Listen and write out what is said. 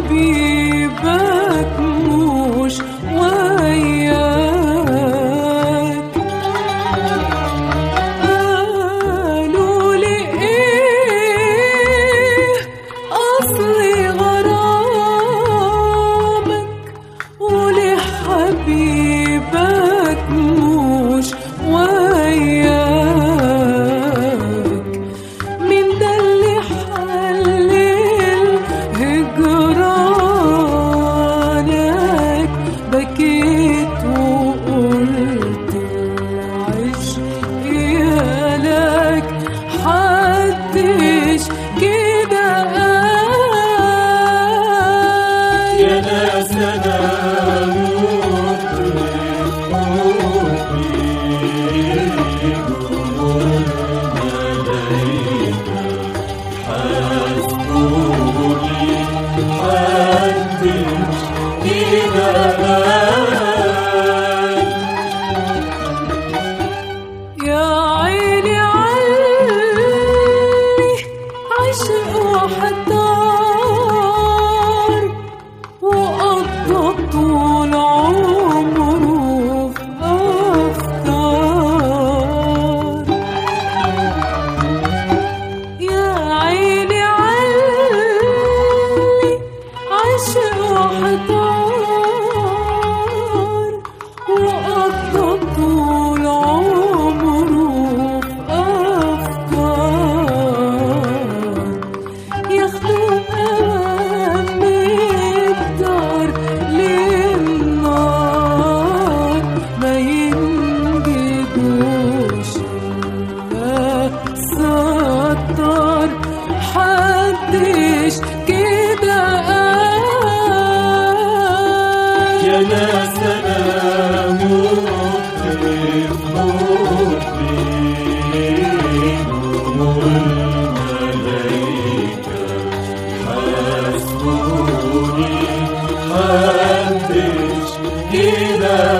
حبيبك مش وياك قالوا لي ايه اصل غرامك ولحبيبك مش وياك من ده اللي حلل هجرانك بكيت وقلت العشق يالك حدش كده قال يا ناس انا يا عيني علي عشق وحدار وقضى طول عمره في أفكار يا عيني علي عشق وحدار وقضى طول عمره في أفكار ياخدوا أمام الدار للنار ما ينجدوش ستار حدش كده قال يا ناس انا مطرب مطربين والملايكة حسبوني حدش كده